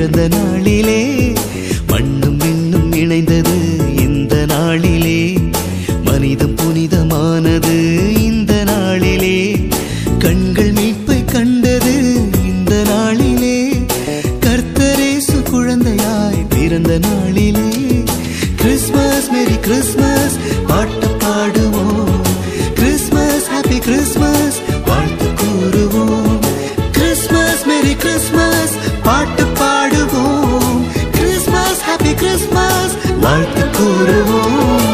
பிறந்த நாளிலே மண்ணும் விண்ணும் இணைந்தது இந்த நாளிலே மனிதம் புனிதமானது இந்த நாளிலே கண்கள் மீட்பை கண்டது இந்த நாளிலே கர்த்தரேசு குழந்தையாய் பிறந்த நாளிலே கிறிஸ்மஸ் மேரி கிறிஸ்மஸ் பாட்டு பாடுவோம் கிறிஸ்மஸ் ஹாப்பி கிறிஸ்மஸ் வாழ்த்து கூறுவோம் கிறிஸ்மஸ் மேரி கிறிஸ்மஸ் பாட்டு பாடுவோம் கிறிஸ்மஸ் ஹாப்பி கிறிஸ்மஸ் வாழ்த்து கூறுவோம்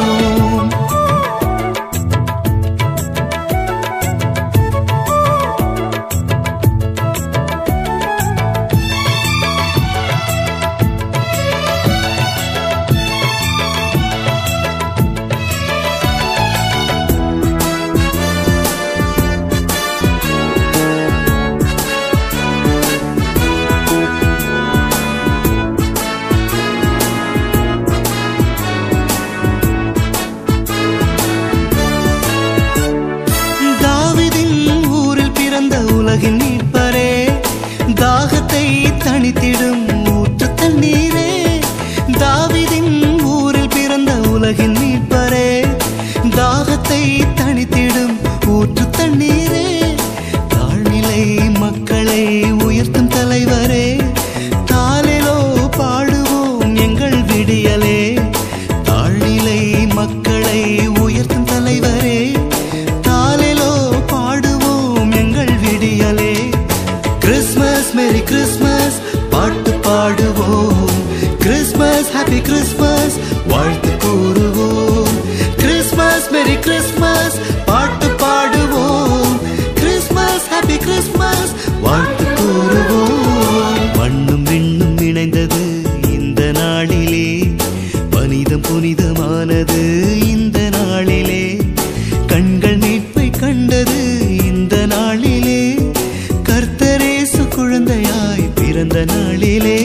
தாவிதின் ஊரில் பிறந்த உலகின் மீட்பரே தாகத்தை தணித்திடும் ஊற்று தண்ணீரே தாவிதின் ஊரில் பிறந்த உலகின் மீட்பரே தாகத்தை தணித்திடும் ஊற்று தண்ணீரே தாழ்நிலை மக்களை உயர்த்தும் தலைவரே தாளிலோ பாடுவோம் எங்கள் விடியலே தாழ்நிலை மக்களை உயர்த்தும் தலைவரே தாளிலோ பாடுவோம் எங்கள் விடியலே கிறிஸ்மஸ் மேரி கிறிஸ்மஸ் பாட்டு பாடுவோம் கிறிஸ்மஸ் ஹாப்பி கிறிஸ்மஸ் வாழ்த்து கூறுவோம் கிறிஸ்மஸ் மேரி கிறிஸ்மஸ் பாட்டு பாடுவோம் கிறிஸ்மஸ் ஹாப்பி கிறிஸ்மஸ் வாழ்த்து கூறுவோம் மண்ணும் விண்ணும் இணைந்தது இந்த நாளிலே மனிதம் புனிதமானது இந்த நாளிலே கண்கள் மீட்பை கண்டது இந்த நாளிலே கர்த்தரேசு குழந்தையாய் பிறந்த நாளிலே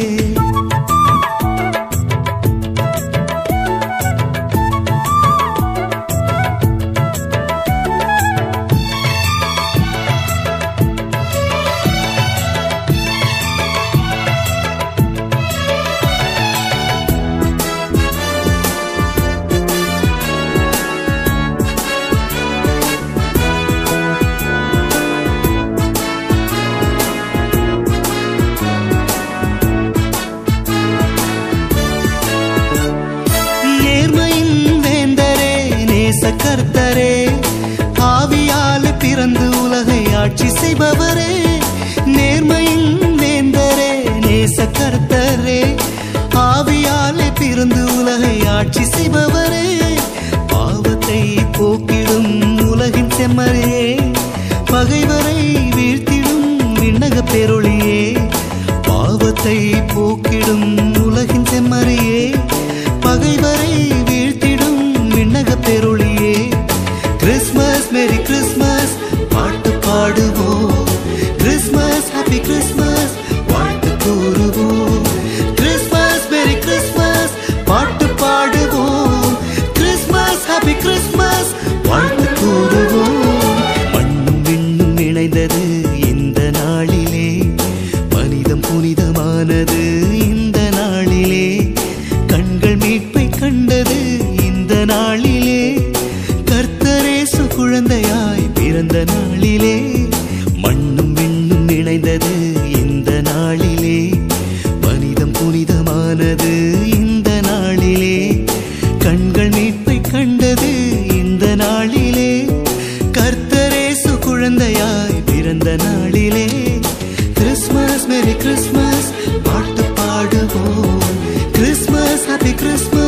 நேர்மையின் வேந்தரே நேச கர்த்தரே ஆவியால பிறந்து உலகை ஆட்சி செய்பவரே நேர்மையின் வேந்தரே நேச கர்த்தரே ஆவியால பிறந்து உலகை ஆட்சி செய்பவரே பாவத்தை போக்கிடும் உலகின் செம்மறையே பகைவரை வீழ்த்திடும் விண்ணக பெருளியே பாவத்தை போக்கிடும் உலகின் செம்மறியே பகைவரை வீழ்த்திடும் விண்ணக பெருளியே கிறிஸ்மஸ் மேரி கிறிஸ்மஸ் பாட்டு பாடுவோம் கிறிஸ்மஸ் ஹாப்பி கிறிஸ்மஸ் வாழ்த்து கூறுவோம் கிறிஸ்மஸ் மேரி கிறிஸ்மஸ் பாட்டு பாடுவோம் கிறிஸ்மஸ் ஹாப்பி கிறிஸ்மஸ் வாழ்த்து கூறுவோம் மண்ணும் விண்ணும் இணைந்தது இந்த நாளிலே மனிதம் புனிதமானது இந்த நாளிலே கண்கள் மீட்பை கண்டது இந்த நாளிலே கர்த்தரேசு குழந்தையாய் பிறந்த நாளிலே மண்ணும் விண்ணும் இணைந்தது இந்த நாளிலே மனிதம் புனிதமானது இந்த நாளிலே கண்கள் மீட்பை கண்டது இந்த நாளிலே கர்த்தரேசு குழந்தையாய் பிறந்த நாளிலே கிறிஸ்மஸ் மேரி கிறிஸ்மஸ் பாட்டு பாடுவோம் கிறிஸ்மஸ் ஹாப்பி கிறிஸ்மஸ்